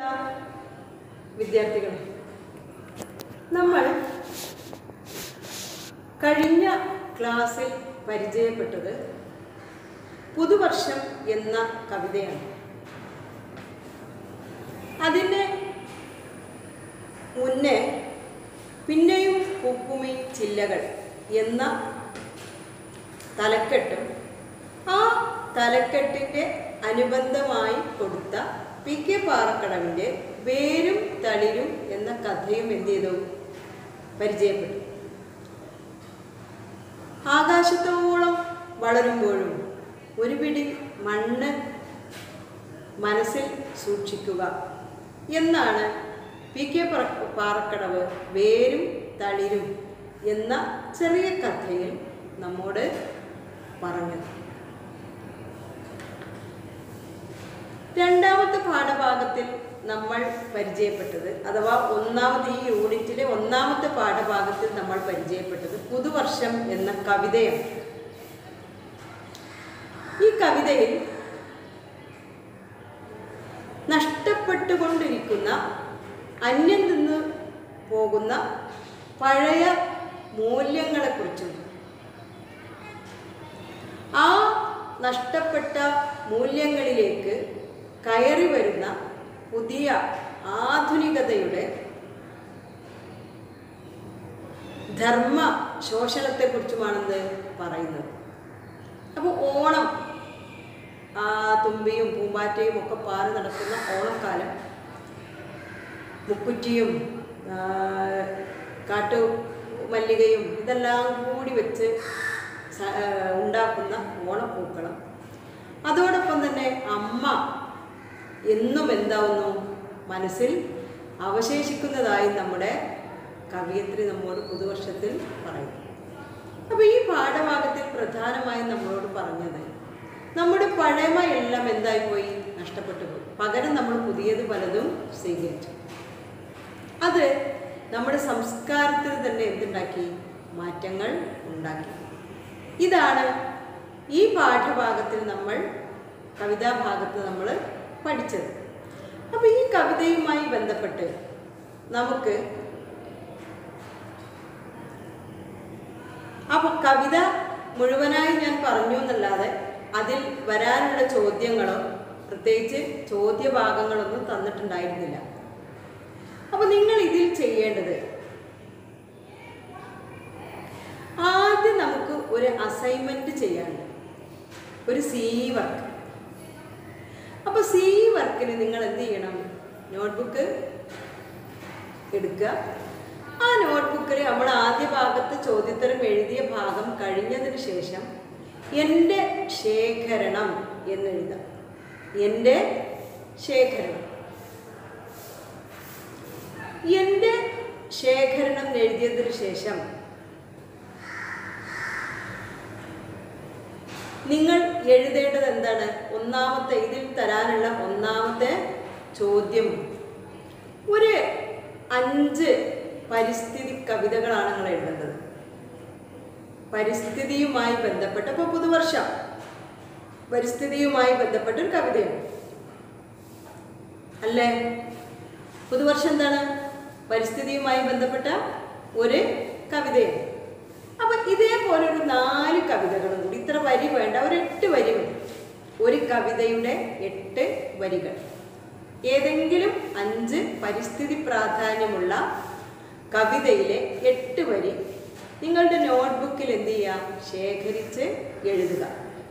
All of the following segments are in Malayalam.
വിദ്യാർത്ഥികൾ നമ്മൾ കഴിഞ്ഞ ക്ലാസ്സിൽ പരിചയപ്പെട്ടത് പുതുവർഷം എന്ന കവിതയാണ് അതിന് മുന്നേ പിന്നെയും പൂക്കുമി ചില്ലകൾ എന്ന തലക്കെട്ടും ആ തലക്കെട്ടിൻ്റെ അനുബന്ധമായി കൊടുത്ത പി കെ പാറക്കടവിൻ്റെ വേരും തളിരും എന്ന കഥയും എന്ത് ചെയ്തു പരിചയപ്പെട്ടു ആകാശത്തോളം വളരുമ്പോഴും ഒരു പിടി മണ്ണ് മനസ്സിൽ സൂക്ഷിക്കുക എന്നാണ് പി കെ പറ- പാറക്കടവ് വേരും തളിരും എന്ന ചെറിയ കഥയിൽ നമ്മോട് പറഞ്ഞത് രണ്ടാമത്തെ പാഠഭാഗത്തിൽ നമ്മൾ പരിചയപ്പെട്ടത് അഥവാ ഒന്നാമത് ഈ യൂണിറ്റിലെ ഒന്നാമത്തെ പാഠഭാഗത്തിൽ നമ്മൾ പരിചയപ്പെട്ടത് പുതുവർഷം എന്ന കവിതയാണ് ഈ കവിതയിൽ നഷ്ടപ്പെട്ടുകൊണ്ടിരിക്കുന്ന അന്യം നിന്ന് പോകുന്ന പഴയ മൂല്യങ്ങളെക്കുറിച്ചും ആ നഷ്ടപ്പെട്ട മൂല്യങ്ങളിലേക്ക് കയറി വരുന്ന പുതിയ ആധുനികതയുടെ ധർമ്മ ശോഷണത്തെക്കുറിച്ചുമാണെന്ന് പറയുന്നത് അപ്പോൾ ഓണം ആ തുമ്പിയും പൂമ്പാറ്റയും ഒക്കെ പാറി നടക്കുന്ന ഓണക്കാലം മുക്കുറ്റിയും ആ, കാട്ടു മല്ലികയും ഇതെല്ലാം കൂടി വെച്ച് സ- ആ, ഉണ്ടാക്കുന്ന ഓണപ്പൂക്കളം അതോടൊപ്പം തന്നെ അമ്മ എന്നും എന്താവുന്നു മനസ്സിൽ അവശേഷിക്കുന്നതായി നമ്മുടെ കവിയത്രി നമ്മോട് പുതുവർഷത്തിൽ പറയുന്നു അപ്പോൾ ഈ പാഠഭാഗത്തിൽ പ്രധാനമായും നമ്മളോട് പറഞ്ഞത് നമ്മുടെ പഴമ എല്ലാം എന്തായിപ്പോയി നഷ്ടപ്പെട്ടു പോയി പകരം നമ്മൾ പുതിയത് പലതും സ്വീകരിച്ചു അത് നമ്മുടെ സംസ്കാരത്തിൽ തന്നെ എന്തുണ്ടാക്കി മാറ്റങ്ങൾ ഉണ്ടാക്കി ഇതാണ് ഈ പാഠഭാഗത്തിൽ നമ്മൾ കവിതാഭാഗത്ത് നമ്മൾ പഠിച്ചത് അപ്പോൾ ഈ കവിതയുമായി ബന്ധപ്പെട്ട് നമുക്ക് അപ്പോൾ കവിത മുഴുവനായി ഞാൻ പറഞ്ഞു എന്നല്ലാതെ അതിൽ വരാനുള്ള ചോദ്യങ്ങളോ പ്രത്യേകിച്ച് ചോദ്യഭാഗങ്ങളൊന്നും തന്നിട്ടുണ്ടായിരുന്നില്ല അപ്പോൾ നിങ്ങൾ ഇതിൽ ചെയ്യേണ്ടത് ആദ്യം നമുക്ക് ഒരു അസൈൻമെന്റ് ചെയ്യാനുണ്ട് ഒരു സി വർക്ക് അപ്പോൾ സി വർക്കിന് നിങ്ങൾ എന്ത് ചെയ്യണം നോട്ട്ബുക്ക് എടുക്കുക ആ നോട്ട്ബുക്കിൽ നമ്മൾ ആദ്യ ഭാഗത്ത് ചോദ്യോത്തരം എഴുതിയ ഭാഗം കഴിഞ്ഞതിന് ശേഷം എൻ്റെ ശേഖരണം എന്നെഴുതാം എൻ്റെ ശേഖരണം എൻ്റെ ശേഖരണം എഴുതിയതിനു ശേഷം നിങ്ങൾ എഴുതേണ്ടത് എന്താണ് ഒന്നാമത്തെ ഇതിൽ തരാനുള്ള ഒന്നാമത്തെ ചോദ്യം ഒരു അഞ്ച് പരിസ്ഥിതി കവിതകളാണ് നിങ്ങൾ എഴുതേണ്ടത് പരിസ്ഥിതിയുമായി ബന്ധപ്പെട്ട ഇപ്പോൾ പുതുവർഷം പരിസ്ഥിതിയുമായി ബന്ധപ്പെട്ട ഒരു കവിതയാണ് അല്ലേ പുതുവർഷം എന്താണ് പരിസ്ഥിതിയുമായി ബന്ധപ്പെട്ട ഒരു കവിതയാണ് അപ്പം ഇതേപോലെ ഒരു നാല് കവിതകളും കൂടി ഇത്ര വരി വേണ്ട ഒരു എട്ട് വരി മതി ഒരു കവിതയുടെ എട്ട് വരികൾ ഏതെങ്കിലും അഞ്ച് പരിസ്ഥിതി പ്രാധാന്യമുള്ള കവിതയിലെ എട്ട് വരി നിങ്ങളുടെ നോട്ട്ബുക്കിൽ എന്ത് ചെയ്യാം ശേഖരിച്ച് എഴുതുക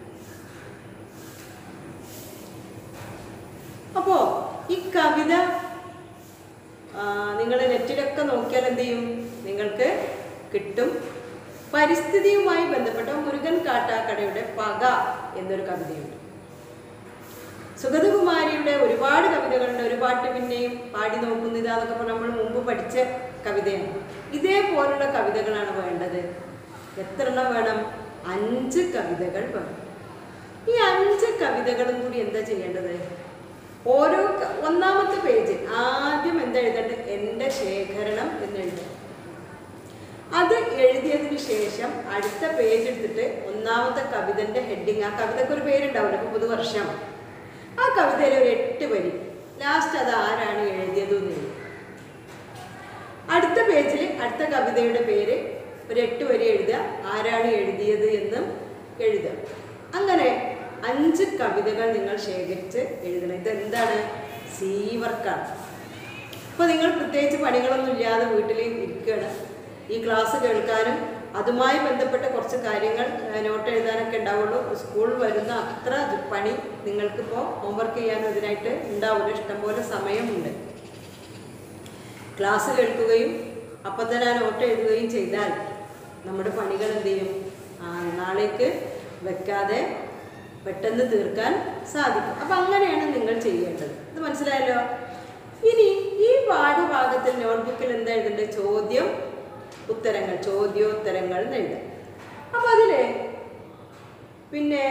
അപ്പോൾ ഈ കവിത നിങ്ങൾ നെറ്റിലൊക്കെ നോക്കിയാൽ എന്ത് ചെയ്യും നിങ്ങൾക്ക് കിട്ടും പരിസ്ഥിതിയുമായി ബന്ധപ്പെട്ട മുരുകൻ കാട്ടാക്കടയുടെ പക എന്നൊരു കവിതയുണ്ട് സുഗതകുമാരിയുടെ ഒരുപാട് കവിതകളുണ്ട് ഒരു പാട്ട് പിന്നെയും പാടി നോക്കുന്നത് അതൊക്കെ ഇപ്പോൾ നമ്മൾ മുമ്പ് പഠിച്ച കവിതയാണ് ഇതേപോലുള്ള കവിതകളാണ് വേണ്ടത് എത്ര എണ്ണം വേണം അഞ്ച് കവിതകൾ വേണം ഈ അഞ്ച് കവിതകളും കൂടി എന്താ ചെയ്യേണ്ടത് ഓരോ ക- ഒന്നാമത്തെ പേജ് ആദ്യം എന്താ എഴുതേണ്ടത് എൻ്റെ ശേഖരണം എന്ന് എഴുതണം അത് എഴുതിയതിന് ശേഷം അടുത്ത പേജ് എടുത്തിട്ട് ഒന്നാമത്തെ കവിതന്റെ ഹെഡിങ് ആ കവിതക്ക് ഒരു പേരുണ്ടാവില്ല ഇപ്പോൾ പുതുവർഷം ആ കവിതയിലെ ഒരു എട്ട് വരി ലാസ്റ്റ് അത് ആരാണ് അടുത്ത പേജിൽ അടുത്ത കവിതയുടെ പേര് ഒരു എട്ട് വരി എഴുതുക ആരാണ് എഴുതിയത് എന്നും എഴുതുക അങ്ങനെ അഞ്ച് കവിതകൾ നിങ്ങൾ ശേഖരിച്ച് എഴുതണം ഇതെന്താണ് സീ വർക്കാണ് അപ്പോൾ നിങ്ങൾ പ്രത്യേകിച്ച് പണികളൊന്നും ഇല്ലാതെ വീട്ടിൽ ഇരിക്കുകയാണ് ഈ ക്ലാസ് കേൾക്കാനും അതുമായി ബന്ധപ്പെട്ട കുറച്ച് കാര്യങ്ങൾ ഏഹ്, നോട്ട് എഴുതാനൊക്കെ ഉണ്ടാവുള്ളൂ സ്കൂളിൽ വരുന്ന അത്ര പണി നിങ്ങൾക്കിപ്പോൾ ഹോംവർക്ക് ചെയ്യാനും ഇതിനായിട്ട് ഉണ്ടാവില്ല ഇഷ്ടംപോലെ സമയമുണ്ട് ക്ലാസ് കേൾക്കുകയും അപ്പം തന്നെ ആ നോട്ട് എഴുതുകയും ചെയ്താൽ നമ്മുടെ പണികൾ എന്ത് ചെയ്യും ആ, നാളേക്ക് വെക്കാതെ പെട്ടെന്ന് തീർക്കാൻ സാധിക്കും അപ്പം അങ്ങനെയാണ് നിങ്ങൾ ചെയ്യേണ്ടത് ഇത് മനസ്സിലായല്ലോ ഇനി ഈ പാഠഭാഗത്തിൽ നോട്ട്ബുക്കിൽ എന്താ എഴുതേണ്ടത് ചോദ്യം ഉത്തരങ്ങൾ ചോദ്യോത്തരങ്ങൾ എന്ന് എഴുതാം അപ്പം അതിൽ പിന്നെ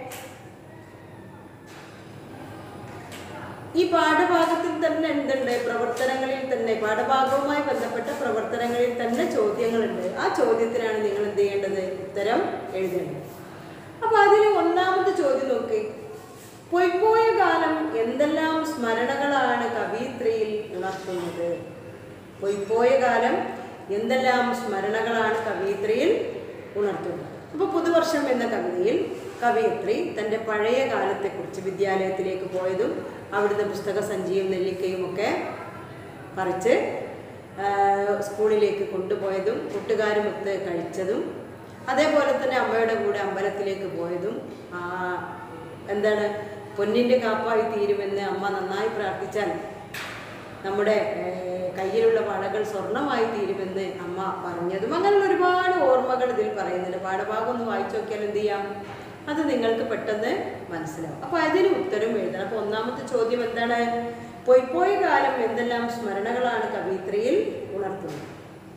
ഈ പാഠഭാഗത്തിൽ തന്നെ എന്തുണ്ട് പ്രവർത്തനങ്ങളിൽ തന്നെ പാഠഭാഗവുമായി ബന്ധപ്പെട്ട പ്രവർത്തനങ്ങളിൽ തന്നെ ചോദ്യങ്ങളുണ്ട് ആ ചോദ്യത്തിനാണ് നിങ്ങൾ എന്ത് ചെയ്യേണ്ടത് ഉത്തരം എഴുതേണ്ടത് അപ്പൊ അതിൽ ഒന്നാമത്തെ ചോദ്യം നോക്കി പൊയ്പോയ കാലം എന്തെല്ലാം സ്മരണകളാണ് കവിത്രിയിൽ ഉണർത്തുന്നത് പൊയ്പോയ കാലം എന്തെല്ലാം സ്മരണകളാണ് കവിത്രിയിൽ ഉണർത്തുന്നത് അപ്പോൾ പുതുവർഷം എന്ന കവിതയിൽ കവിയത്രി തൻ്റെ പഴയ കാലത്തെക്കുറിച്ച് വിദ്യാലയത്തിലേക്ക് പോയതും അവിടുത്തെ പുസ്തക സഞ്ചിയും നെല്ലിക്കയും ഒക്കെ പറിച്ച് ആ, സ്കൂളിലേക്ക് കൊണ്ടുപോയതും കൂട്ടുകാരുമൊത്ത് കഴിച്ചതും അതേപോലെ തന്നെ അമ്മയുടെ കൂടെ അമ്പലത്തിലേക്ക് പോയതും ആ, എന്താണ് പൊന്നിൻ്റെ കാപ്പായി തീരുമെന്ന് അമ്മ നന്നായി പ്രാർത്ഥിച്ചാൽ നമ്മുടെ ഏഹ്, കയ്യിലുള്ള വളകൾ സ്വർണമായി തീരുമെന്ന് അമ്മ പറഞ്ഞതും അങ്ങനെയുള്ള ഒരുപാട് ഓർമ്മകൾ ഇതിൽ പറയുന്നുണ്ട് പാഠഭാഗം ഒന്ന് വായിച്ചു നോക്കിയാൽ എന്ത് ചെയ്യാം അത് നിങ്ങൾക്ക് പെട്ടെന്ന് മനസ്സിലാവും അപ്പോൾ അതിന് ഉത്തരം എഴുതണം അപ്പോൾ ഒന്നാമത്തെ ചോദ്യം എന്താണ് പോയിപ്പോയ കാലം എന്തെല്ലാം സ്മരണകളാണ് കവിത്രിയിൽ ഉണർത്തുന്നത്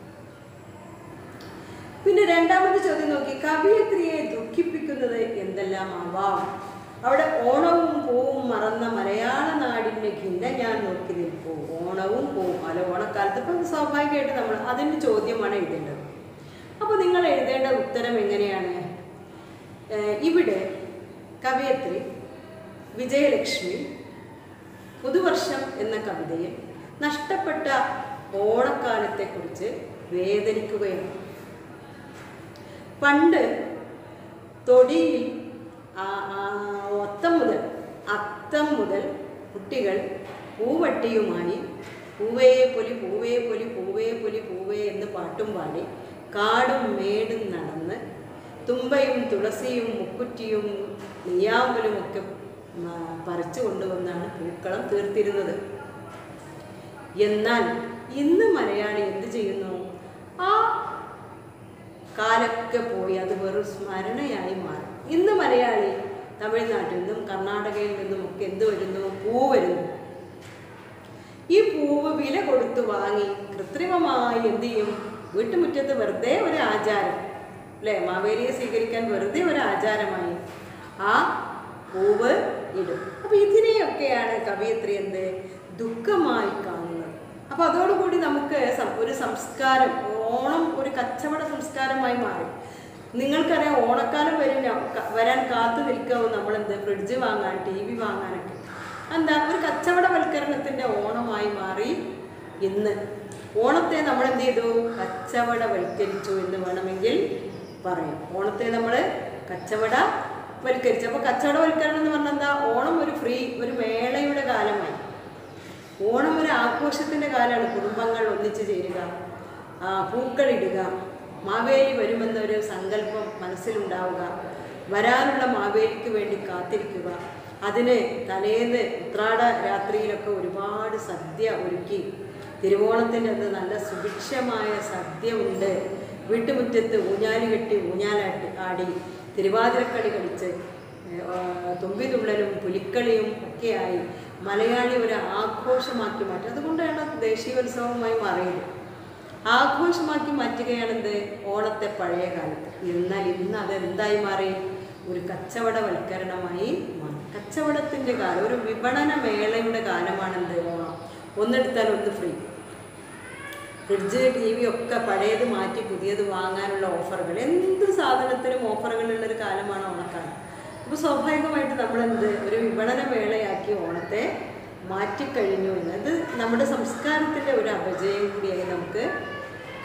പിന്നെ രണ്ടാമത്തെ ചോദ്യം നോക്കി കവിയത്രിയെ ദുഃഖിപ്പിക്കുന്നത് എന്തെല്ലാം ആവാം അവിടെ ഓണവും പൂവും മറന്ന മലയാള നാടിൻ്റെ ഖിന്ന ഞാൻ നോക്കി നിൽക്കൂ ഓണവും പൂവും അല്ല ഓണക്കാലത്ത് ഇപ്പം സ്വാഭാവികമായിട്ട് നമ്മൾ അതിൻ്റെ ചോദ്യമാണ് എഴുതേണ്ടത് അപ്പോൾ നിങ്ങൾ എഴുതേണ്ട ഉത്തരം എങ്ങനെയാണ് ഏഹ് ഇവിടെ കവിയത്രി വിജയലക്ഷ്മി പുതുവർഷം എന്ന കവിതയിൽ നഷ്ടപ്പെട്ട ഓണക്കാലത്തെക്കുറിച്ച് വേദനിക്കുകയാണ് പണ്ട് തൊടിയിൽ ആ- ആ ഒത്തം മുതൽ അത്തം മുതൽ കുട്ടികൾ പൂവട്ടിയുമായി പൂവേ പൊലി പൂവേ പൊലി പൂവേ പൊലി പൂവേ എന്ന് പാട്ടും പാടി കാടും മേടും നടന്ന് തുമ്പയും തുളസിയും മുക്കുറ്റിയും നെയ്യാമ്പലുമൊക്കെ ആ, പറിച്ചു കൊണ്ടുവന്നാണ് പൂക്കളം തീർത്തിരുന്നത് എന്നാൽ ഇന്ന് മലയാളി എന്ത് ചെയ്യുന്നു ആ കാലൊക്കെ പോയി അത് വെറും സ്മരണയായി മാറി ഇന്ന് മലയാളി തമിഴ്നാട്ടിൽ നിന്നും കർണാടകയിൽ നിന്നും ഒക്കെ എന്ത് വരുന്നു പൂ വരുന്നു ഈ പൂവ് വില കൊടുത്ത് വാങ്ങി കൃത്രിമമായി എന്ത് ചെയ്യും വീട്ടുമുറ്റത്ത് വെറുതെ ഒരു ആചാരം അല്ലേ മാവേലിയെ സ്വീകരിക്കാൻ വെറുതെ ഒരു ആചാരമായി ആ പൂവ് ഇടും അപ്പൊ ഇതിനെയൊക്കെയാണ് കവിയത്രി എന്ത് ദുഃഖമായി കാണുന്നത് അപ്പൊ അതോടുകൂടി നമുക്ക് സം- ഒരു സംസ്കാരം ഓണം ഒരു കച്ചവട സംസ്കാരമായി മാറി നിങ്ങൾക്കറിയാം ഓണക്കാലം വരും വരാൻ കാത്തു നിൽക്കാവും നമ്മളെന്ത് ഫ്രിഡ്ജ് വാങ്ങാൻ ടി വി വാങ്ങാനൊക്കെ എന്താ ഒരു കച്ചവടവൽക്കരണത്തിന്റെ ഓണമായി മാറി ഇന്ന് ഓണത്തെ നമ്മൾ എന്ത് ചെയ്തു കച്ചവടവൽക്കരിച്ചു എന്ന് വേണമെങ്കിൽ പറയാം ഓണത്തെ നമ്മൾ കച്ചവടവൽക്കരിച്ചു അപ്പോൾ കച്ചവടവൽക്കരണം എന്ന് പറഞ്ഞാൽ എന്താ ഓണം ഒരു ഫ്രീ ഒരു മേളയുടെ കാലമായി ഓണം ഒരു ആഘോഷത്തിൻ്റെ കാലമാണ് കുടുംബങ്ങൾ ഒന്നിച്ചു ചേരുക ആ, പൂക്കളിടുക മാവേലി വരുമെന്നൊരു സങ്കല്പം മനസ്സിലുണ്ടാവുക വരാനുള്ള മാവേലിക്ക് വേണ്ടി കാത്തിരിക്കുക അതിന് തലേന്ന് ഉത്രാട രാത്രിയിലൊക്കെ ഒരുപാട് സദ്യ ഒരുക്കി തിരുവോണത്തിൻ്റെ അന്ന് നല്ല സുഭിക്ഷമായ സദ്യ ഉണ്ട് വീട്ടുമുറ്റത്ത് ഊഞ്ഞാല് കെട്ടി ഊഞ്ഞാലാട്ടി ആടി തിരുവാതിരക്കളി കളിച്ച് ഏഹ് തുമ്പിതുള്ളലും പുലിക്കളിയും ഒക്കെയായി മലയാളി ഒരു ആഘോഷമാക്കി മാറ്റി അതുകൊണ്ടാണ് ദേശീയോത്സവമായി മാറിയത് ആഘോഷമാക്കി മാറ്റുകയാണെന്ത് ഓണത്തെ പഴയ കാലത്ത് എന്നാൽ ഇന്ന് അത് എന്തായി മാറി ഒരു കച്ചവടവൽക്കരണമായി മാറി കച്ചവടത്തിൻ്റെ കാലം ഒരു വിപണന മേളയുടെ കാലമാണെന്ത് ഓണം ഒന്നെടുത്താൽ ഒന്ന് ഫ്രീ ഫ്രിഡ്ജ് ടി വി ഒക്കെ പഴയത് മാറ്റി പുതിയത് വാങ്ങാനുള്ള ഓഫറുകൾ എന്ത് സാധനത്തിനും ഓഫറുകളുള്ള ഒരു കാലമാണ് ഓണക്കാലം അപ്പോൾ സ്വാഭാവികമായിട്ട് നമ്മളെന്ത് ഒരു വിപണന വേളയാക്കി ഓണത്തെ മാറ്റിക്കഴിഞ്ഞു എന്ന് ഇത് നമ്മുടെ സംസ്കാരത്തിൻ്റെ ഒരു അപജയം കൂടിയായി നമുക്ക്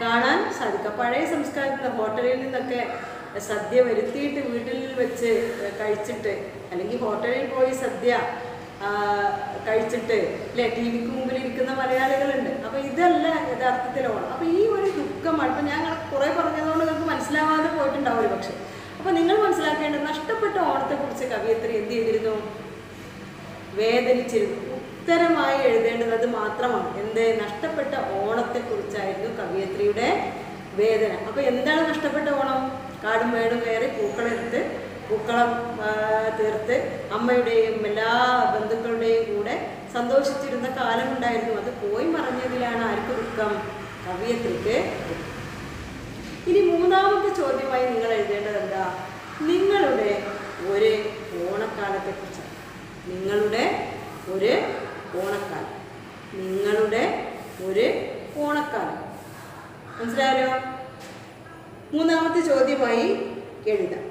കാണാൻ സാധിക്കുക പഴയ സംസ്കാരത്തിൽ നിന്ന് ഹോട്ടലിൽ നിന്നൊക്കെ സദ്യ വരുത്തിയിട്ട് വീട്ടിൽ വെച്ച് കഴിച്ചിട്ട് അല്ലെങ്കിൽ ഹോട്ടലിൽ പോയി സദ്യ ആ, കഴിച്ചിട്ട് അല്ലെ ടി വിക്ക് മുമ്പിൽ ഇരിക്കുന്ന മലയാളികളുണ്ട് അപ്പൊ ഇതല്ല യഥാർത്ഥത്തിൽ ഓണം അപ്പൊ ഈ ഒരു ദുഃഖമാണ് ഇപ്പൊ ഞാൻ കുറെ പറഞ്ഞതുകൊണ്ട് നിങ്ങൾക്ക് മനസ്സിലാവാതെ പോയിട്ടുണ്ടാവും ഒരു പക്ഷെ അപ്പൊ നിങ്ങൾ മനസ്സിലാക്കേണ്ടത് നഷ്ടപ്പെട്ട ഓണത്തെ കുറിച്ച് കവിയത്രി എന്ത് ചെയ്തിരുന്നു വേദനിച്ചിരുന്നു ഉത്തരമായി എഴുതേണ്ടത് അത് മാത്രമാണ് എന്ത് നഷ്ടപ്പെട്ട ഓണത്തെക്കുറിച്ചായിരുന്നു കവിയത്രിയുടെ വേദന അപ്പൊ എന്താണ് നഷ്ടപ്പെട്ട ഓണം കാടും മേടും കയറി പൂക്കളെടുത്ത് പൂക്കളം ആ, തീർത്ത് അമ്മയുടെയും എല്ലാ ബന്ധുക്കളുടെയും കൂടെ സന്തോഷിച്ചിരുന്ന കാലമുണ്ടായിരുന്നു അത് പോയി മറഞ്ഞതിലാണ് ആർക്ക് ദുഃഖം കവിയത്രിക്ക് ദുഃഖം. ഇനി മൂന്നാമത്തെ ചോദ്യമായി നിങ്ങൾ എഴുതേണ്ടത് എന്താ നിങ്ങളുടെ ഒരു ഓണക്കാലത്തെക്കുറിച്ചാണ് നിങ്ങളുടെ ഒരു ഓണക്കാലം നിങ്ങളുടെ ഒരു ഓണക്കാലം മനസ്സിലായല്ലോ മൂന്നാമത്തെ ചോദ്യമായി എഴുതാം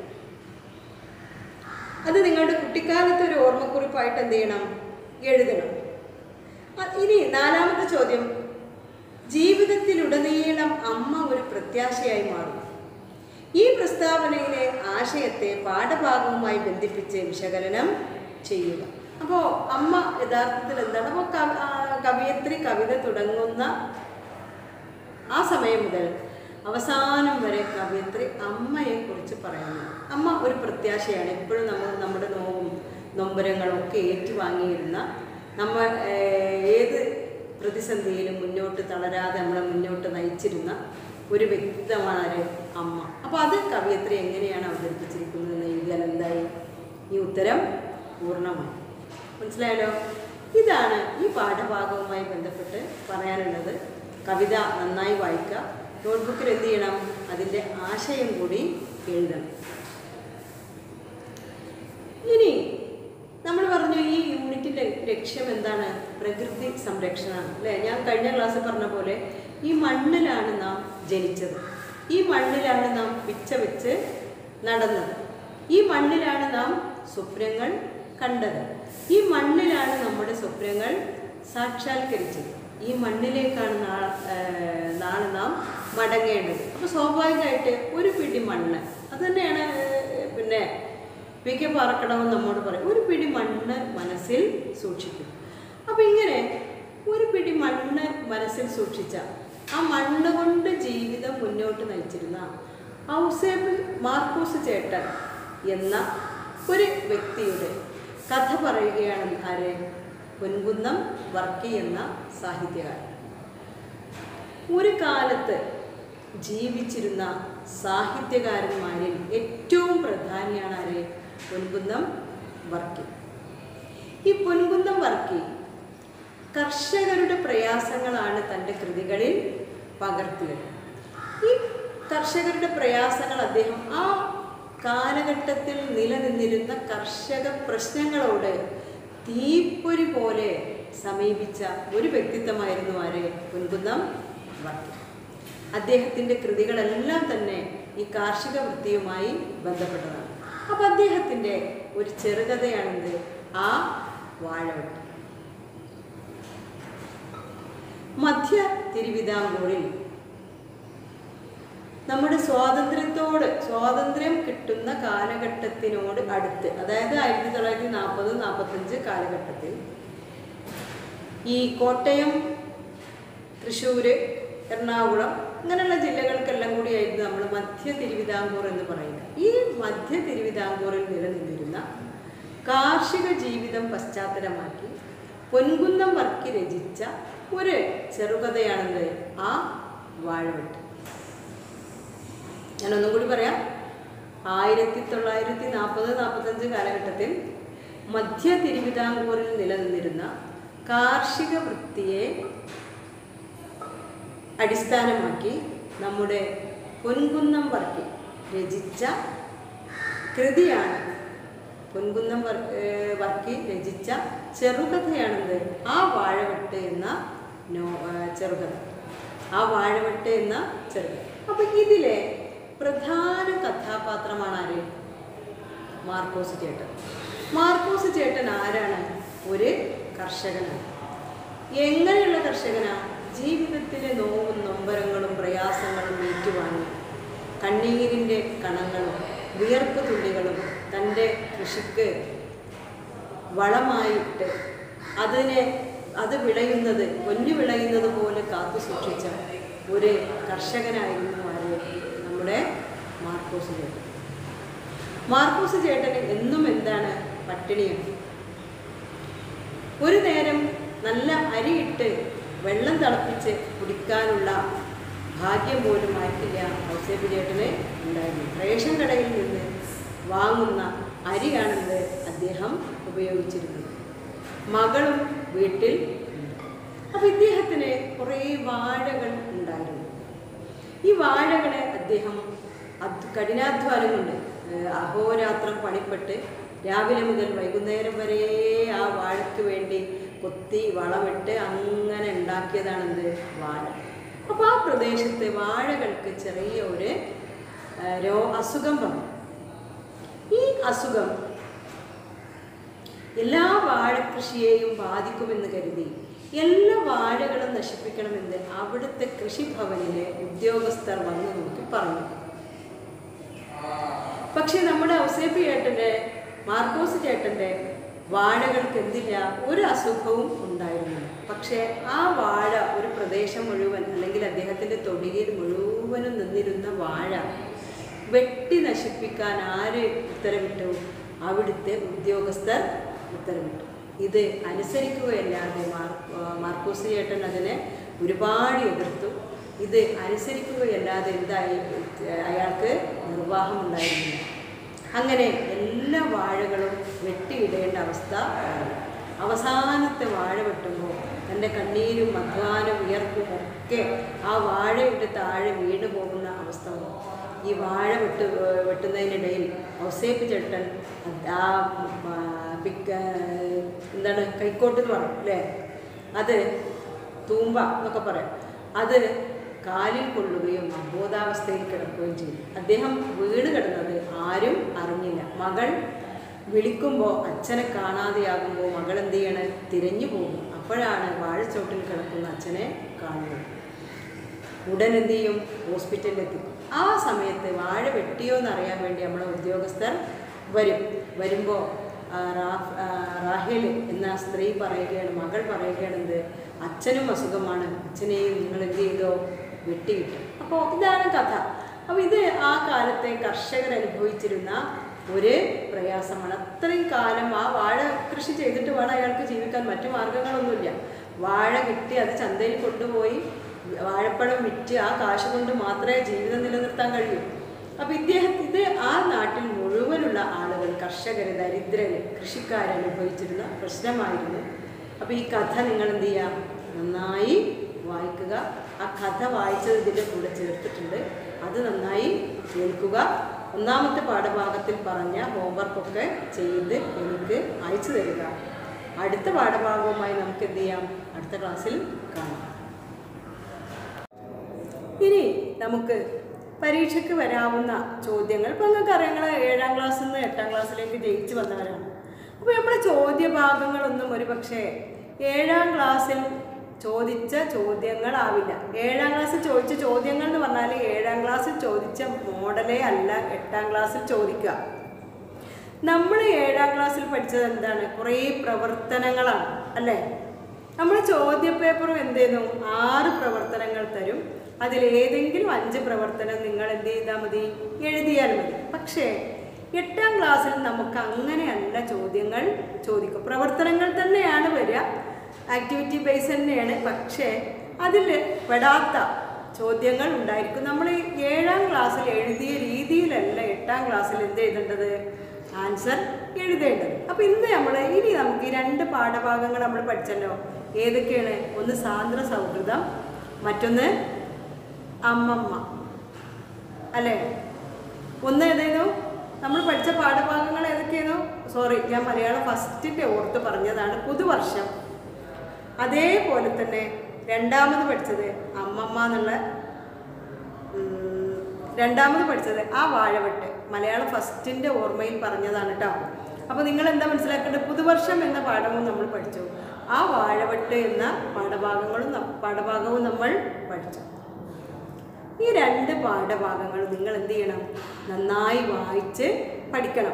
അത് നിങ്ങളുടെ കുട്ടിക്കാലത്തെ ഒരു ഓർമ്മക്കുറിപ്പായിട്ട് എന്ത് ചെയ്യണം എഴുതണം അ- ഇനി നാലാമത്തെ ചോദ്യം ജീവിതത്തിലുടനീളം അമ്മ ഒരു പ്രത്യാശയായി മാറും ഈ പ്രസ്താവനയിലെ ആശയത്തെ പാഠഭാഗവുമായി ബന്ധിപ്പിച്ച് വിശകലനം ചെയ്യുക അപ്പോൾ അമ്മ യഥാർത്ഥത്തിൽ എന്താണ് അപ്പോൾ കവിയത്രി കവിത തുടങ്ങുന്ന ആ സമയം മുതൽ അവസാനം വരെ കവിയത്രി അമ്മയെ കുറിച്ച് പറയുന്നു അമ്മ ഒരു പ്രത്യാശയാണ് എപ്പോഴും നമ്മൾ നമ്മുടെ നോവും നൊമ്പരങ്ങളും ഒക്കെ ഏറ്റുവാങ്ങിയിരുന്ന നമ്മൾ ഏഹ്, ഏത് പ്രതിസന്ധിയിലും മുന്നോട്ട് തളരാതെ നമ്മളെ മുന്നോട്ട് നയിച്ചിരുന്ന ഒരു വ്യക്തിത്വമാണ് ആര് അമ്മ അപ്പോൾ അത് കവിയത്രി എങ്ങനെയാണ് അവതരിപ്പിച്ചിരിക്കുന്നത് എന്ന് എഴുതിയാൽ എന്തായി ഈ ഉത്തരം പൂർണ്ണമായി മനസ്സിലായല്ലോ ഇതാണ് ഈ പാഠഭാഗവുമായി ബന്ധപ്പെട്ട് പറയാനുള്ളത് കവിത നന്നായി വായിക്കുക നോട്ട്ബുക്കിൽ എന്ത് ചെയ്യണം അതിൻ്റെ ആശയം കൂടി എഴുതണം ഇനി നമ്മൾ പറഞ്ഞു ഈ യൂണിറ്റിൻ്റെ ലക്ഷ്യം എന്താണ് പ്രകൃതി സംരക്ഷണമാണ് അല്ലേ ഞാൻ കഴിഞ്ഞ ക്ലാസ്സിൽ പറഞ്ഞ പോലെ ഈ മണ്ണിലാണ് നാം ജനിച്ചത് ഈ മണ്ണിലാണ് നാം പിച്ച വെച്ച് നടന്നത് ഈ മണ്ണിലാണ് നാം സ്വപ്നങ്ങൾ കണ്ടത് ഈ മണ്ണിലാണ് നമ്മുടെ സ്വപ്നങ്ങൾ സാക്ഷാത്കരിച്ചത് ഈ മണ്ണിലേക്കാണ് നാ ഏഹ് നാളെ നാം മടങ്ങേണ്ടത് അപ്പോൾ സ്വാഭാവികമായിട്ട് ഒരു പിടി മണ്ണ് അത് തന്നെയാണ് ഏഹ് പിന്നെ പി കെ പാറക്കടവൻ നമ്മോട് പറയും ഒരു പിടി മണ്ണ് മനസ്സിൽ സൂക്ഷിക്കും അപ്പം ഇങ്ങനെ ഒരു പിടി മണ്ണ് മനസ്സിൽ സൂക്ഷിച്ച ആ മണ്ണ് കൊണ്ട് ജീവിതം മുന്നോട്ട് നയിച്ചിരുന്ന ഔസേബിൾ മാർക്കോസ് ചേട്ടൻ എന്ന ഒരു വ്യക്തിയുടെ കഥ പറയുകയാണ് ആര് പൊൻകുന്നം വർക്കി എന്ന സാഹിത്യകാരൻ ഒരു കാലത്ത് ജീവിച്ചിരുന്ന സാഹിത്യകാരന്മാരിൽ ഏറ്റവും പ്രധാനിയാണ് ആര് പൊൻകുന്നം വർക്കി ഈ പൊൻകുന്നം വർക്കി കർഷകരുടെ പ്രയാസങ്ങളാണ് തൻ്റെ കൃതികളിൽ പകർത്തിയത് ഈ കർഷകരുടെ പ്രയാസങ്ങൾ അദ്ദേഹം ആ കാലഘട്ടത്തിൽ നിലനിന്നിരുന്ന കർഷക പ്രശ്നങ്ങളോട് തീപ്പൊരി പോലെ സമീപിച്ച ഒരു വ്യക്തിത്വമായിരുന്നു ആര് പൊൻകുന്നം വർക്കി അദ്ദേഹത്തിൻ്റെ കൃതികളെല്ലാം തന്നെ ഈ കാർഷിക വൃത്തിയുമായി ബന്ധപ്പെട്ടതാണ് അപ്പം അദ്ദേഹത്തിൻ്റെ ഒരു ചെറുകഥയാണെന്ത് ആ വാഴവെട്ട് മധ്യ തിരുവിതാംകൂറിൽ നമ്മുടെ സ്വാതന്ത്ര്യത്തോട് സ്വാതന്ത്ര്യം കിട്ടുന്ന കാലഘട്ടത്തിനോട് അടുത്ത് അതായത് ആയിരത്തി തൊള്ളായിരത്തി നാൽപ്പത് നാൽപ്പത്തഞ്ച് കാലഘട്ടത്തിൽ ഈ കോട്ടയം തൃശ്ശൂർ എറണാകുളം ഇങ്ങനെയുള്ള ജില്ലകൾക്കെല്ലാം കൂടിയായിരുന്നു നമ്മൾ മധ്യ തിരുവിതാംകൂർ എന്ന് പറയുന്നത് ഈ മധ്യ തിരുവിതാംകൂറിൽ നിലനിന്നിരുന്ന കാർഷിക ജീവിതം പശ്ചാത്തലമാക്കി പൊൻകുന്നം വർക്കി രചിച്ച ഒരു ചെറുകഥയാണെന്ത് ആ വാഴവെട്ട് ഞാനൊന്നും കൂടി പറയാം ആയിരത്തി തൊള്ളായിരത്തി നാൽപ്പത് നാൽപ്പത്തഞ്ച് കാലഘട്ടത്തിൽ മധ്യ തിരുവിതാംകൂറിൽ നിലനിന്നിരുന്ന കാർഷിക വൃത്തിയെ അടിസ്ഥാനമാക്കി നമ്മുടെ പൊൻകുന്നം വർക്കി രചിച്ച കൃതിയാണ് പൊൻകുന്നം വർ ഏർ വർക്കി രചിച്ച ചെറുകഥയാണെന്ത് ആ വാഴവെട്ട് എന്ന നോ ഏർ ചെറുകഥ ആ വാഴവെട്ട് എന്ന ചെറുകഥ അപ്പം ഇതിലെ പ്രധാന കഥാപാത്രമാണ് ആര് മാർക്കോസ് ചേട്ടൻ മാർക്കോസ് ചേട്ടൻ ആരാണ് ഒരു കർഷകനാണ് എങ്ങനെയുള്ള കർഷകനാ ജീവിതത്തിലെ നോവും നൊമ്പരങ്ങളും പ്രയാസങ്ങളും ഏറ്റുവാങ്ങി കണ്ണീരിൻ്റെ കണങ്ങളും വിയർപ്പ് തുള്ളികളും തൻ്റെ കൃഷിക്ക് വളമായിട്ട് അതിനെ അത് വിളയുന്നത് പൊന്നു വിളയുന്നത് പോലെ കാത്തു സൂക്ഷിച്ച ഒരു കർഷകനായിരുന്നു ആര് നമ്മുടെ മാർക്കോസ് ചേട്ടൻ മാർക്കോസ് ചേട്ടന് എന്നും എന്താണ് പട്ടിണിയാണ് ഒരു നേരം നല്ല അരിയിട്ട് വെള്ളം തിളപ്പിച്ച് കുടിക്കാനുള്ള ഭാഗ്യം പോലും ആയിട്ടില്ല ഔസേബ് ചേട്ടന് ഉണ്ടായിരുന്നു റേഷൻ കടയിൽ നിന്ന് വാങ്ങുന്ന അരിയാണെന്ന് അദ്ദേഹം ഉപയോഗിച്ചിരുന്നത് മകളും വീട്ടിൽ അപ്പം ഇദ്ദേഹത്തിന് കുറേ വാഴകൾ ഉണ്ടായിരുന്നു ഈ വാഴകളെ അദ്ദേഹം അത് കഠിനാധ്വാനം കൊണ്ട് ഏഹ്, അഹോരാത്രം പണിപ്പെട്ട് രാവിലെ മുതൽ വൈകുന്നേരം വരെ ആ വാഴയ്ക്ക് വേണ്ടി കൊത്തി വളമിട്ട് അങ്ങനെ ഉണ്ടാക്കിയതാണെന്ത് വാഴ അപ്പോൾ ആ പ്രദേശത്ത് വാഴകൾക്ക് ചെറിയ ഒരു ഏഹ്, രോ അസുഖം വന്നു ഈ അസുഖം എല്ലാ വാഴക്കൃഷിയെയും ബാധിക്കുമെന്ന് കരുതി എല്ലാ വാഴകളും നശിപ്പിക്കണമെന്ന് അവിടുത്തെ കൃഷിഭവനിലെ ഉദ്യോഗസ്ഥർ വന്നു നോക്കി പറഞ്ഞു പക്ഷെ നമ്മുടെ ഔസേപ്പി ചേട്ടൻ്റെ മാർക്കോസ് ചേട്ടൻ്റെ വാഴകൾക്ക് എന്തില്ല ഒരു അസുഖവും ഉണ്ടായിരുന്നില്ല പക്ഷേ ആ വാഴ ഒരു പ്രദേശം മുഴുവൻ അല്ലെങ്കിൽ അദ്ദേഹത്തിൻ്റെ തൊടിയിൽ മുഴുവനും നിന്നിരുന്ന വാഴ വെട്ടി നശിപ്പിക്കാൻ ആര് ഉത്തരവിട്ടു അവിടുത്തെ ഉദ്യോഗസ്ഥർ ഉത്തരവിട്ടു ഇത് അനുസരിക്കുകയല്ലാതെ മാർ മാർക്കോസ് ചേട്ടൻ അതിനെ ഒരുപാട് എതിർത്തു ഇത് അനുസരിക്കുകയല്ലാതെ എന്തായി അയാൾക്ക് നിർവാഹമുണ്ടായിരുന്നില്ല അങ്ങനെ എല്ലാ വാഴകളും വെട്ടിയിടേണ്ട അവസ്ഥ വന്നു. അവസാനത്തെ വാഴ വെട്ടുമ്പോൾ തൻ്റെ കണ്ണീരും അധ്വാനം വിയർപ്പും ഒക്കെ ആ വാഴയുടെ താഴെ വീണു പോകുന്ന അവസ്ഥ വന്നു ഈ വാഴ വെട്ട് വെട്ടുന്നതിനിടയിൽ ഔസേപ്പ് ചേട്ടൻ അത് ആ ആ, പിക്ക എന്താണ് കൈക്കോട്ട് എന്ന് പറയും അല്ലേ അത് തൂമ്പ എന്നൊക്കെ പറയാം അത് കാലിൽ കൊള്ളുകയും അബോധാവസ്ഥയിൽ കിടക്കുകയും ചെയ്തു അദ്ദേഹം വീട് കിടന്നത് ആരും അറിഞ്ഞില്ല മകൾ വിളിക്കുമ്പോൾ അച്ഛനെ കാണാതെയാകുമ്പോൾ മകൾ എന്ത് ചെയ്യണം തിരഞ്ഞു പോകും അപ്പോഴാണ് വാഴച്ചോട്ടിൽ കിടക്കുന്ന അച്ഛനെ കാണുന്നത് ഉടൻ എന്ത് ചെയ്യും ഹോസ്പിറ്റലിൽ എത്തിക്കും ആ സമയത്ത് വാഴ വെട്ടിയോ എന്നറിയാൻ വേണ്ടി നമ്മളെ ഉദ്യോഗസ്ഥർ വരും വരുമ്പോൾ റാഹേൽ എന്ന സ്ത്രീ പറയുകയാണ് മകൾ പറയുകയാണ് എന്ത് അച്ഛനും അസുഖമാണ് അച്ഛനെയും നിങ്ങൾ എന്ത് ചെയ്തോ വെട്ടിയിട്ടു അപ്പോൾ ഇതാണ് കഥ അപ്പോൾ ഇത് ആ കാലത്തെ കർഷകർ അനുഭവിച്ചിരുന്ന ഒരു പ്രയാസമാണ് അത്രയും കാലം ആ വാഴ കൃഷി ചെയ്തിട്ട് വേണം അയാൾക്ക് ജീവിക്കാൻ മറ്റു മാർഗങ്ങളൊന്നുമില്ല വാഴ കിട്ടി അത് ചന്തയിൽ കൊണ്ടുപോയി വാഴപ്പഴം വിറ്റ് ആ കാശ് കൊണ്ട് മാത്രമേ ജീവിതം നിലനിർത്താൻ കഴിയൂ അപ്പോൾ ഇദ്ദേഹം ഇത് ആ നാട്ടിൽ മുഴുവനുള്ള ആളുകൾ കർഷകർ ദരിദ്രര് കൃഷിക്കാർ അനുഭവിച്ചിരുന്ന പ്രശ്നമായിരുന്നു അപ്പോൾ ഈ കഥ നിങ്ങൾ എന്ത് ചെയ്യുക നന്നായി വായിക്കുക ആ കഥ വായിച്ചത് ഇതിൻ്റെ കൂടെ ചേർത്തിട്ടുണ്ട് അത് നന്നായി കേൾക്കുക ഒന്നാമത്തെ പാഠഭാഗത്തിൽ പറഞ്ഞ ഹോംവർക്കൊക്കെ ചെയ്ത് എനിക്ക് അയച്ചു തരിക അടുത്ത പാഠഭാഗവുമായി നമുക്ക് എന്ത് ചെയ്യാം അടുത്ത ക്ലാസ്സിൽ കാണാം ഇനി നമുക്ക് പരീക്ഷയ്ക്ക് വരാവുന്ന ചോദ്യങ്ങൾ ഇപ്പം നിങ്ങൾക്ക് അറിയാം നിങ്ങൾ ഏഴാം ക്ലാസ്സിൽ നിന്ന് എട്ടാം ക്ലാസ്സിലേക്ക് ജയിച്ചു വന്നവരാണ് അപ്പോൾ നമ്മുടെ ചോദ്യഭാഗങ്ങളൊന്നും ഒരു പക്ഷേ ഏഴാം ക്ലാസ്സിൽ ചോദിച്ച ചോദ്യങ്ങളാവില്ല ഏഴാം ക്ലാസ്സിൽ ചോദിച്ച ചോദ്യങ്ങൾ എന്ന് പറഞ്ഞാൽ ഏഴാം ക്ലാസ്സിൽ ചോദിച്ച മോഡലേ അല്ല എട്ടാം ക്ലാസ്സിൽ ചോദിക്കുക നമ്മൾ ഏഴാം ക്ലാസ്സിൽ പഠിച്ചത് എന്താണ് കുറേ പ്രവർത്തനങ്ങളാണ് അല്ലേ നമ്മൾ ചോദ്യ പേപ്പറും എന്ത് ചെയ്യുന്നു ആറ് പ്രവർത്തനങ്ങൾ തരും അതിലേതെങ്കിലും അഞ്ച് പ്രവർത്തനം നിങ്ങൾ എന്ത് ചെയ്താൽ മതി എഴുതിയാൽ മതി പക്ഷേ എട്ടാം ക്ലാസ്സിൽ നമുക്ക് അങ്ങനെയല്ല ചോദ്യങ്ങൾ ചോദിക്കും പ്രവർത്തനങ്ങൾ തന്നെയാണ് വരിക ആക്ടിവിറ്റി ബേസ് തന്നെയാണ് പക്ഷേ അതിൽ പെടാത്ത ചോദ്യങ്ങൾ ഉണ്ടായിരിക്കും നമ്മൾ ഈ ഏഴാം ക്ലാസ്സിൽ എഴുതിയ രീതിയിലല്ല എട്ടാം ക്ലാസ്സിൽ എന്ത് എഴുതേണ്ടത് ആൻസർ എഴുതേണ്ടത് അപ്പോൾ ഇന്ന് നമ്മൾ ഇനി നമുക്ക് ഈ രണ്ട് പാഠഭാഗങ്ങൾ നമ്മൾ പഠിച്ചല്ലോ ഏതൊക്കെയാണ് ഒന്ന് സാന്ദ്ര സൗഹൃദം മറ്റൊന്ന് അമ്മമ്മ അല്ലേ ഒന്ന് ഏതായിരുന്നു നമ്മൾ പഠിച്ച പാഠഭാഗങ്ങൾ ഏതൊക്കെയായിരുന്നു സോറി ഞാൻ മലയാളം ഫസ്റ്റിൻ്റെ ഓർത്ത് പറഞ്ഞതാണ് പുതുവർഷം അതേപോലെ തന്നെ രണ്ടാമത് പഠിച്ചത് അമ്മമ്മ എന്നുള്ള ഉം, രണ്ടാമത് പഠിച്ചത് ആ വാഴവെട്ട് മലയാളം ഫസ്റ്റിൻ്റെ ഓർമ്മയിൽ പറഞ്ഞതാണ് കേട്ടോ അപ്പോൾ നിങ്ങൾ എന്താ മനസ്സിലാക്കേണ്ടത് പുതുവർഷം എന്ന പാഠവും നമ്മൾ പഠിച്ചു ആ വാഴവെട്ട് എന്ന പാഠഭാഗങ്ങളും ന- പാഠഭാഗവും നമ്മൾ പഠിച്ചു ഈ രണ്ട് പാഠഭാഗങ്ങളും നിങ്ങൾ എന്ത് ചെയ്യണം നന്നായി വായിച്ച് പഠിക്കണം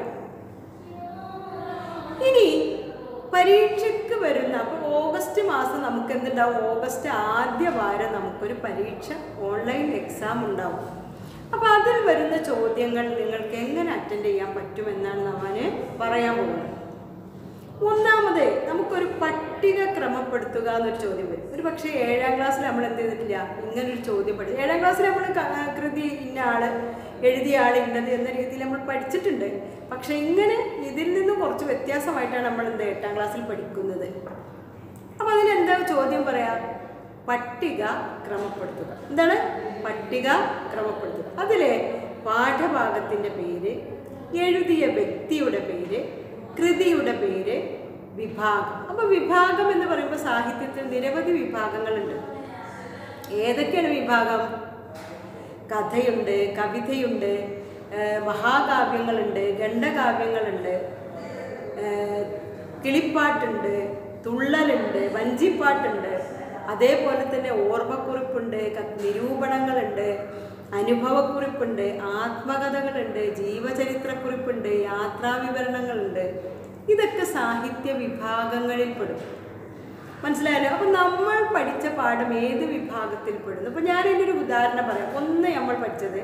ഇനി പരീക്ഷയ്ക്ക് വരുന്ന അപ്പോൾ ഓഗസ്റ്റ് മാസം നമുക്ക് എന്തുണ്ടാവും ഓഗസ്റ്റ് ആദ്യ വാരം നമുക്കൊരു പരീക്ഷ ഓൺലൈൻ എക്സാം ഉണ്ടാവും അപ്പോൾ അതിൽ വരുന്ന ചോദ്യങ്ങൾ നിങ്ങൾക്ക് എങ്ങനെ അറ്റൻഡ് ചെയ്യാൻ പറ്റുമെന്നാണ് നമ്മൾ പറയാൻ പോകുന്നത് ഒന്നാമത് നമുക്കൊരു പട്ടിക ക്രമപ്പെടുത്തുക എന്നൊരു ചോദ്യം വരും ഒരു പക്ഷേ ഏഴാം ക്ലാസ്സിൽ നമ്മൾ എന്ത് ചെയ്തിട്ടില്ല ഇങ്ങനൊരു ചോദ്യം പഠിച്ചു ഏഴാം ക്ലാസ്സിൽ നമ്മൾ ക- ആ, കൃതി ഇന്ന ആള് എഴുതിയ ആൾ ഇന്നത് എന്ന രീതിയിൽ നമ്മൾ പഠിച്ചിട്ടുണ്ട് പക്ഷെ ഇങ്ങനെ ഇതിൽ നിന്ന് കുറച്ച് വ്യത്യാസമായിട്ടാണ് നമ്മൾ എന്ത് എട്ടാം ക്ലാസ്സിൽ പഠിക്കുന്നത് അപ്പോൾ അതിനെന്താ ചോദ്യം പറയാ പട്ടിക ക്രമപ്പെടുത്തുക എന്താണ് പട്ടിക ക്രമപ്പെടുത്തുക അതിലെ പാഠഭാഗത്തിൻ്റെ പേര് എഴുതിയ വ്യക്തിയുടെ പേര് കൃതിയുടെ പേര് വിഭാഗം അപ്പോൾ വിഭാഗം എന്ന് പറയുമ്പോൾ സാഹിത്യത്തിൽ നിരവധി വിഭാഗങ്ങളുണ്ട് ഏതൊക്കെയാണ് വിഭാഗം കഥയുണ്ട് കവിതയുണ്ട് ഏഹ് മഹാകാവ്യങ്ങളുണ്ട് ഖണ്ഡകാവ്യങ്ങളുണ്ട് ഏഹ് കിളിപ്പാട്ടുണ്ട് തുള്ളലുണ്ട് വഞ്ചിപ്പാട്ടുണ്ട് അതേപോലെ തന്നെ ഓർമ്മക്കുറിപ്പുണ്ട് ക- നിരൂപണങ്ങളുണ്ട് അനുഭവക്കുറിപ്പുണ്ട് ആത്മകഥകളുണ്ട് ജീവചരിത്രക്കുറിപ്പുണ്ട് യാത്രാവിവരണങ്ങളുണ്ട് ഇതൊക്കെ സാഹിത്യ വിഭാഗങ്ങളിൽ പെടും മനസ്സിലായല്ലോ അപ്പം നമ്മൾ പഠിച്ച പാഠം ഏത് വിഭാഗത്തിൽ പെടുന്നു അപ്പം ഞാൻ ഇതിൻ്റെ ഒരു ഉദാഹരണം പറയാം ഒന്ന് നമ്മൾ പഠിച്ചത്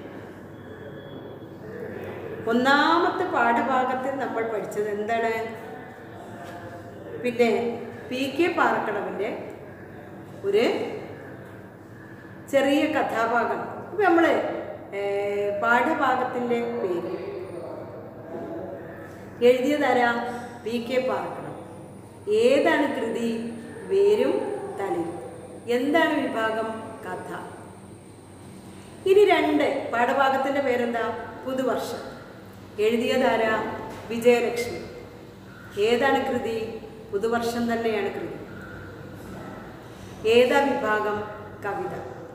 ഒന്നാമത്തെ പാഠഭാഗത്തിൽ നമ്മൾ പഠിച്ചത് എന്താണ് പിന്നെ പി കെ പാറക്കടവിൻ്റെ ഒരു ചെറിയ കഥാഭാഗം അപ്പം നമ്മൾ പാഠഭാഗത്തിൻ്റെ പേര് എഴുതിയതാരാ പി കെ പാറക്കടം ഏതാണ് കൃതി വേരും തളിരും എന്താണ് വിഭാഗം കഥ ഇനി രണ്ട് പാഠഭാഗത്തിൻ്റെ പേരെന്താ പുതുവർഷം എഴുതിയതാരാ വിജയലക്ഷ്മി ഏതാണ് കൃതി പുതുവർഷം തന്നെയാണ് കൃതി ഏതാ വിഭാഗം കവിത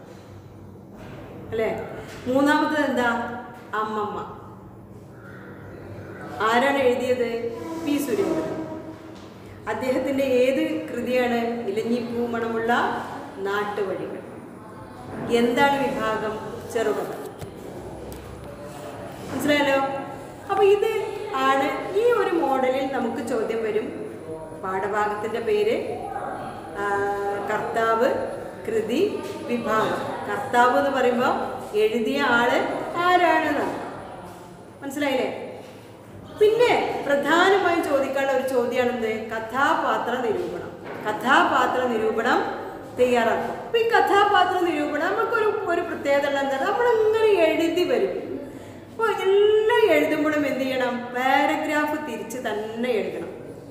അല്ലേ മൂന്നാമത്തത് എന്താ അമ്മമ്മ ആരാണ് എഴുതിയത് പി സുരേന്ദ്രൻ അദ്ദേഹത്തിൻ്റെ ഏത് കൃതിയാണ് ഇലഞ്ഞിപ്പൂ മണമുള്ള നാട്ടുവഴികൾ എന്താണ് വിഭാഗം ചെറുകഥ മനസ്സിലായല്ലോ അപ്പോൾ ഇത് ആണ് ഈ ഒരു മോഡലിൽ നമുക്ക് ചോദ്യം വരും പാഠഭാഗത്തിൻ്റെ പേര് ആ, കർത്താവ് കൃതി വിഭാഗം കർത്താവ് എന്ന് പറയുമ്പോൾ എഴുതിയ ആള് ആരാണെന്നാണ് മനസ്സിലായില്ലേ പിന്നെ പ്രധാനമായും ചോദിക്കാനുള്ള ഒരു ചോദ്യമാണ് എന്ത് കഥാപാത്ര നിരൂപണം കഥാപാത്ര നിരൂപണം തയ്യാറാക്കും അപ്പൊ ഈ കഥാപാത്ര നിരൂപണം നമുക്കൊരു ഒരു പ്രത്യേകത ഉള്ള എന്താണ് നമ്മളിങ്ങനെ എഴുതി വരും അപ്പോൾ എല്ലാം എഴുതുമ്പോഴും എന്ത് ചെയ്യണം പാരഗ്രാഫ് തിരിച്ച് തന്നെ എഴുതണം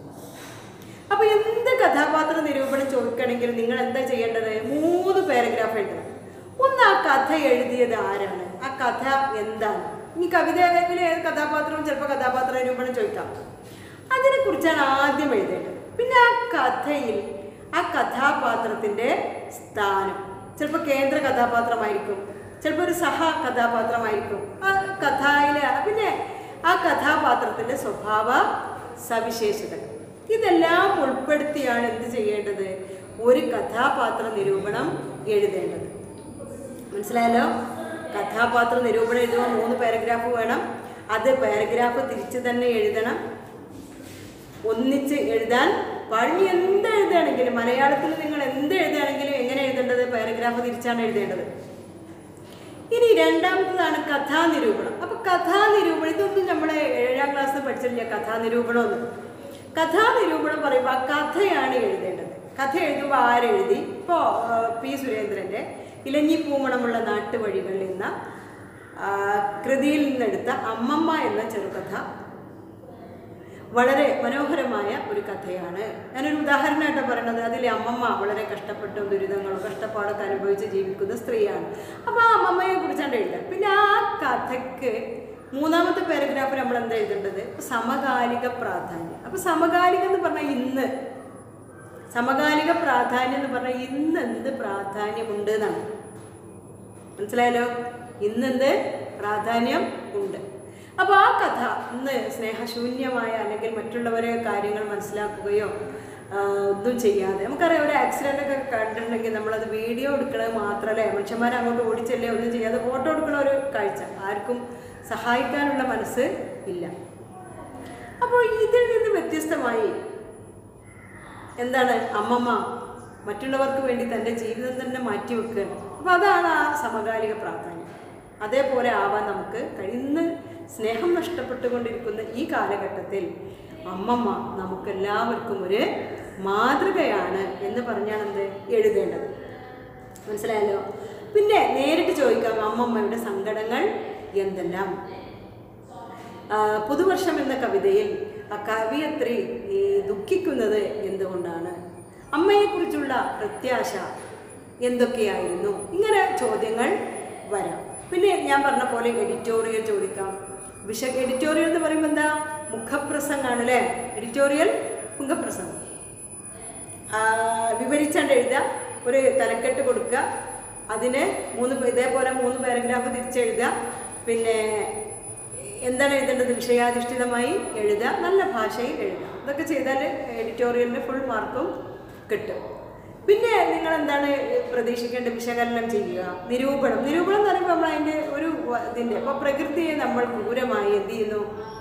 അപ്പൊ എന്ത് കഥാപാത്ര നിരൂപണം ചോദിക്കണമെങ്കിൽ നിങ്ങൾ എന്താ ചെയ്യേണ്ടത് മൂന്ന് പാരഗ്രാഫ് എഴുതണം ഒന്ന് ആ കഥ എഴുതിയത് ആരാണ് ആ കഥ എന്താണ് ഇനി കവിതയിൽ ഏത് കഥാപാത്രവും ചിലപ്പോൾ കഥാപാത്ര നിരൂപണം ചോദിക്കാം അതിനെക്കുറിച്ചാണ് ആദ്യം എഴുതേണ്ടത് പിന്നെ ആ കഥയിൽ ആ കഥാപാത്രത്തിൻ്റെ സ്ഥാനം ചിലപ്പോൾ കേന്ദ്ര കഥാപാത്രമായിരിക്കും ചിലപ്പോൾ ഒരു സഹ കഥാപാത്രമായിരിക്കും ആ കഥയിലെ പിന്നെ ആ കഥാപാത്രത്തിൻ്റെ സ്വഭാവ സവിശേഷതകൾ ഇതെല്ലാം ഉൾപ്പെടുത്തിയാണ് എന്ത് ചെയ്യേണ്ടത് ഒരു കഥാപാത്ര നിരൂപണം എഴുതേണ്ടത് മനസ്സിലായല്ലോ കഥാപാത്ര നിരൂപണം എഴുതുമ്പോൾ മൂന്ന് പാരഗ്രാഫ് വേണം അത് പാരഗ്രാഫ് തിരിച്ച് തന്നെ എഴുതണം ഒന്നിച്ച് എഴുതാൻ പഴി എന്ത് എഴുതുകയാണെങ്കിലും മലയാളത്തിൽ നിങ്ങൾ എന്ത് എഴുതുകയാണെങ്കിലും എങ്ങനെ എഴുതേണ്ടത് പാരഗ്രാഫ് തിരിച്ചാണ് എഴുതേണ്ടത് ഇനി രണ്ടാമത്തതാണ് കഥാനിരൂപണം അപ്പൊ കഥാനിരൂപണം ഇതൊന്നും നമ്മൾ ഏഴാം ക്ലാസ്സിൽ പഠിച്ചിട്ടില്ല കഥാനിരൂപണം ഒന്നും കഥാനിരൂപണം പറയുമ്പോൾ ആ കഥയാണ് എഴുതേണ്ടത് കഥ എഴുതുമ്പോൾ ആരെഴുതി ഇപ്പോൾ പി സുരേന്ദ്രൻ്റെ ഇലഞ്ഞിപ്പൂമണമുള്ള നാട്ടുവഴികൾ എന്ന ആ, കൃതിയിൽ നിന്നെടുത്ത അമ്മമ്മ എന്ന ചെറുകഥ വളരെ മനോഹരമായ ഒരു കഥയാണ് ഞാനൊരു ഉദാഹരണമായിട്ട് പറയണത് അതിലെ അമ്മമ്മ വളരെ കഷ്ടപ്പെട്ടും ദുരിതങ്ങളും കഷ്ടപ്പാടൊക്കെ അനുഭവിച്ച് ജീവിക്കുന്ന സ്ത്രീയാണ് അപ്പോൾ ആ അമ്മമ്മയെ കുറിച്ചാണ് എഴുതുക പിന്നെ ആ കഥയ്ക്ക് മൂന്നാമത്തെ പാരഗ്രാഫ് നമ്മൾ എന്താ എഴുതേണ്ടത് സമകാലിക പ്രാധാന്യം അപ്പോൾ സമകാലികം എന്ന് പറഞ്ഞാൽ ഇന്ന് സമകാലിക പ്രാധാന്യം എന്ന് പറഞ്ഞാൽ ഇന്ന് എന്ത് പ്രാധാന്യമുണ്ട് എന്നാണ് മനസ്സിലായല്ലോ ഇന്നെന്ത് പ്രാധാന്യം ഉണ്ട് അപ്പോൾ ആ കഥ ഇന്ന് സ്നേഹശൂന്യമായ അല്ലെങ്കിൽ മറ്റുള്ളവരെ കാര്യങ്ങൾ മനസ്സിലാക്കുകയോ ആ, ഒന്നും ചെയ്യാതെ നമുക്കറിയാം ഒരു ആക്സിഡൻ്റ് ഒക്കെ കണ്ടിട്ടുണ്ടെങ്കിൽ നമ്മളത് വീഡിയോ എടുക്കണത് മാത്രമല്ലേ മനുഷ്യന്മാർ അങ്ങോട്ട് ഓടിച്ചല്ലേ ഒന്നും ചെയ്യാതെ ഫോട്ടോ എടുക്കണ ഒരു കാഴ്ച ആർക്കും സഹായിക്കാനുള്ള മനസ്സ് ഇല്ല അപ്പോൾ ഇതിൽ നിന്ന് വ്യത്യസ്തമായി എന്താണ് അമ്മമ്മ മറ്റുള്ളവർക്ക് വേണ്ടി തൻ്റെ ജീവിതം തന്നെ മാറ്റിവെക്കുകയാണ് അപ്പോൾ അതാണ് ആ സമകാലിക പ്രാധാന്യം അതേപോലെ ആവാൻ നമുക്ക് കഴിയുന്ന സ്നേഹം നഷ്ടപ്പെട്ടുകൊണ്ടിരിക്കുന്ന ഈ കാലഘട്ടത്തിൽ അമ്മമ്മ നമുക്കെല്ലാവർക്കും ഒരു മാതൃകയാണ് എന്ന് പറഞ്ഞാണ് എന്ത് എഴുതേണ്ടത് മനസ്സിലായല്ലോ പിന്നെ നേരിട്ട് ചോദിക്കാം അമ്മമ്മയുടെ സങ്കടങ്ങൾ എന്തെല്ലാം ആ, പുതുവർഷം എന്ന കവിതയിൽ ആ കവിയത്രി ഈ ദുഃഖിക്കുന്നത് എന്തുകൊണ്ടാണ് അമ്മയെക്കുറിച്ചുള്ള പ്രത്യാശ എന്തൊക്കെയായിരുന്നു ഇങ്ങനെ ചോദ്യങ്ങൾ വരാം പിന്നെ ഞാൻ പറഞ്ഞ പോലെ എഡിറ്റോറിയൽ ചോദിക്കാം വിഷ എഡിറ്റോറിയൽ എന്ന് പറയുമ്പോൾ എന്താ മുഖപ്രസംഗമാണ് അല്ലേ എഡിറ്റോറിയൽ മുഖപ്രസംഗം ആ, വിവരിച്ചാണ്ട് എഴുതുക ഒരു തലക്കെട്ട് കൊടുക്കുക അതിന് മൂന്ന് പേ- ഇതേപോലെ മൂന്ന് പാരഗ്രാഫ് തിരിച്ചെഴുതുക പിന്നെ എന്താണ് എഴുതേണ്ടത് വിഷയാധിഷ്ഠിതമായി എഴുതുക നല്ല ഭാഷയിൽ എഴുതുക ഇതൊക്കെ ചെയ്താൽ എഡിറ്റോറിയലിന് ഫുൾ മാർക്കും കിട്ടും പിന്നെ നിങ്ങൾ എന്താണ് പ്രതീക്ഷിക്കേണ്ടത് വിശകലനം ചെയ്യുക നിരൂപണം നിരൂപണം എന്ന് പറയുമ്പോൾ നമ്മൾ അതിൻ്റെ ഒരു വ- ഇതിൻ്റെ അപ്പോൾ പ്രകൃതിയെ നമ്മൾ ക്രൂരമായി എന്ത് ചെയ്യുന്നു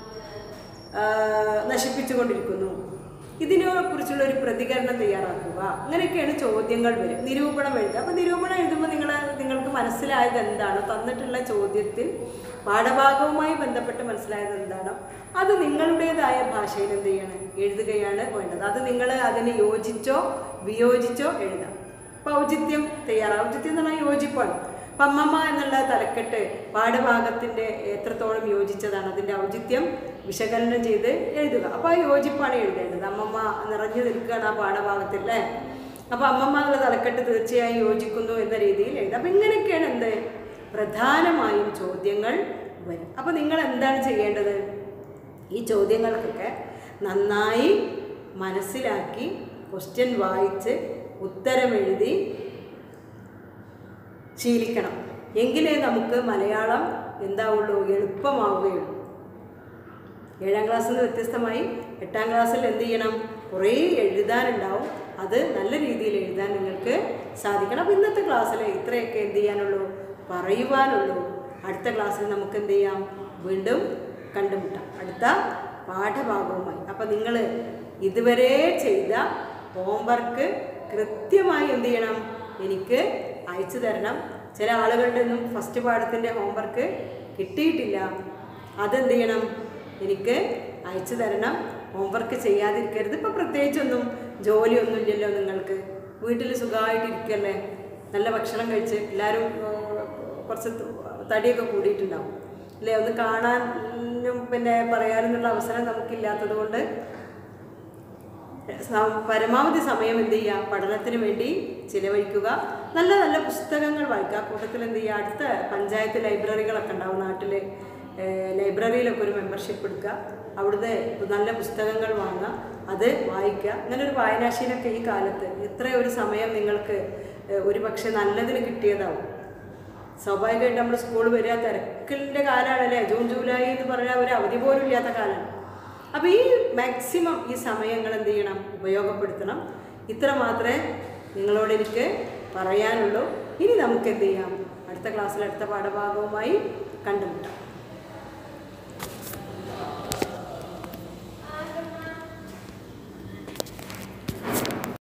ആ, നശിപ്പിച്ചുകൊണ്ടിരിക്കുന്നു ഇതിനെ കുറിച്ചുള്ള ഒരു പ്രതികരണം തയ്യാറാക്കുക അങ്ങനെയൊക്കെയാണ് ചോദ്യങ്ങൾ വരും നിരൂപണം എഴുതുക അപ്പോൾ നിരൂപണം എഴുതുമ്പോൾ നിങ്ങൾ നിങ്ങൾക്ക് മനസ്സിലായത് എന്താണോ തന്നിട്ടുള്ള ചോദ്യത്തിൽ പാഠഭാഗവുമായി ബന്ധപ്പെട്ട് മനസ്സിലായത് എന്താണോ അത് നിങ്ങളുടേതായ ഭാഷയിൽ എന്ത് ചെയ്യണം എഴുതുകയാണ് വേണ്ടത് അത് നിങ്ങൾ അതിന് യോജിച്ചോ വിയോജിച്ചോ എഴുതാം അപ്പോൾ ഔചിത്യം തയ്യാറാണ് ഔചിത്യം എന്ന് പറഞ്ഞാൽ യോജിപ്പാണ് അപ്പം അമ്മമ്മ എന്നുള്ള തലക്കെട്ട് പാഠഭാഗത്തിൻ്റെ എത്രത്തോളം യോജിച്ചതാണ് അതിൻ്റെ ഔചിത്യം വിശകലനം ചെയ്ത് എഴുതുക അപ്പോൾ ആ യോജിപ്പാണ് എഴുതേണ്ടത് അമ്മമ്മ നിറഞ്ഞു നിൽക്കുകയാണ് ആ പാഠഭാഗത്തിൽ അല്ലേ അപ്പോൾ അമ്മമ്മ എന്നുള്ള തലക്കെട്ട് തീർച്ചയായും യോജിക്കുന്നു എന്ന രീതിയിൽ എഴുതുക അപ്പം ഇങ്ങനെയൊക്കെയാണ് എന്ത് പ്രധാനമായും ചോദ്യങ്ങൾ വരും അപ്പോൾ നിങ്ങൾ എന്താണ് ചെയ്യേണ്ടത് ഈ ചോദ്യങ്ങൾക്കൊക്കെ നന്നായി മനസ്സിലാക്കി ക്വസ്റ്റ്യൻ വായിച്ച് ഉത്തരമെഴുതി ശീലിക്കണം എങ്കിലേ നമുക്ക് മലയാളം എന്താവുള്ളൂ എളുപ്പമാവുകയുള്ളൂ ഏഴാം ക്ലാസ്സിൽ നിന്ന് വ്യത്യസ്തമായി എട്ടാം ക്ലാസ്സിൽ എന്ത് ചെയ്യണം കുറേ എഴുതാനുണ്ടാവും അത് നല്ല രീതിയിൽ എഴുതാൻ നിങ്ങൾക്ക് സാധിക്കണം അപ്പോൾ ഇന്നത്തെ ക്ലാസ്സിൽ ഇത്രയൊക്കെ എന്ത് ചെയ്യാനുള്ളൂ പറയുവാനുള്ളൂ അടുത്ത ക്ലാസ്സിൽ നമുക്ക് എന്ത് ചെയ്യാം വീണ്ടും കണ്ടുമുട്ടാം അടുത്ത പാഠഭാഗവുമായി അപ്പോൾ നിങ്ങൾ ഇതുവരെ ചെയ്ത ഹോംവർക്ക് കൃത്യമായി എന്ത് ചെയ്യണം എനിക്ക് അയച്ചു തരണം ചില ആളുകളുടെ ഒന്നും ഫസ്റ്റ് പാഠത്തിൻ്റെ ഹോംവർക്ക് കിട്ടിയിട്ടില്ല അതെന്ത് ചെയ്യണം എനിക്ക് അയച്ചു തരണം ഹോംവർക്ക് ചെയ്യാതിരിക്കരുത് ഇപ്പോൾ പ്രത്യേകിച്ചൊന്നും ജോലിയൊന്നും ഇല്ലല്ലോ നിങ്ങൾക്ക് വീട്ടിൽ സുഖമായിട്ടിരിക്കല്ലേ നല്ല ഭക്ഷണം കഴിച്ച് എല്ലാവരും ഏർ, കുറച്ച് ത- തടിയൊക്കെ കൂടിയിട്ടുണ്ടാവും അല്ലേ ഒന്ന് കാണാനും പിന്നെ പറയാനുള്ള അവസരം നമുക്കില്ലാത്തത് കൊണ്ട് സ- പരമാവധി സമയം എന്ത് ചെയ്യുക പഠനത്തിന് വേണ്ടി ചിലവഴിക്കുക നല്ല നല്ല പുസ്തകങ്ങൾ വായിക്കുക ആ കൂട്ടത്തിൽ എന്ത് ചെയ്യുക അടുത്ത പഞ്ചായത്ത് ലൈബ്രറികളൊക്കെ ഉണ്ടാവും നാട്ടിൽ ലൈബ്രറിയിലൊക്കെ ഒരു മെമ്പർഷിപ്പ് എടുക്കുക അവിടുന്ന് നല്ല പുസ്തകങ്ങൾ വാങ്ങുക അത് വായിക്കുക അങ്ങനെ ഒരു വായനാശീലമൊക്കെ ഈ കാലത്ത് ഇത്ര ഒരു സമയം നിങ്ങൾക്ക് ഏഹ്, ഒരു പക്ഷേ നല്ലതിന് കിട്ടിയതാവും സ്വാഭാവികമായിട്ട് നമ്മൾ സ്കൂൾ വരിക തിരക്കിൻ്റെ കാലമാണല്ലേ ജൂൺ ജൂലൈ എന്ന് പറഞ്ഞാൽ ഒരു അവധി പോലും ഇല്ലാത്ത കാലമാണ് അപ്പോൾ ഈ മാക്സിമം ഈ സമയങ്ങൾ എന്ത് ചെയ്യണം ഉപയോഗപ്പെടുത്തണം ഇത്ര മാത്രമേ നിങ്ങളോട് എനിക്ക് പറയാനുള്ളൂ ഇനി നമുക്ക് എന്ത് ചെയ്യാം അടുത്ത ക്ലാസ്സിൽ അടുത്ത പാഠഭാഗവുമായി കണ്ടുമുട്ടാം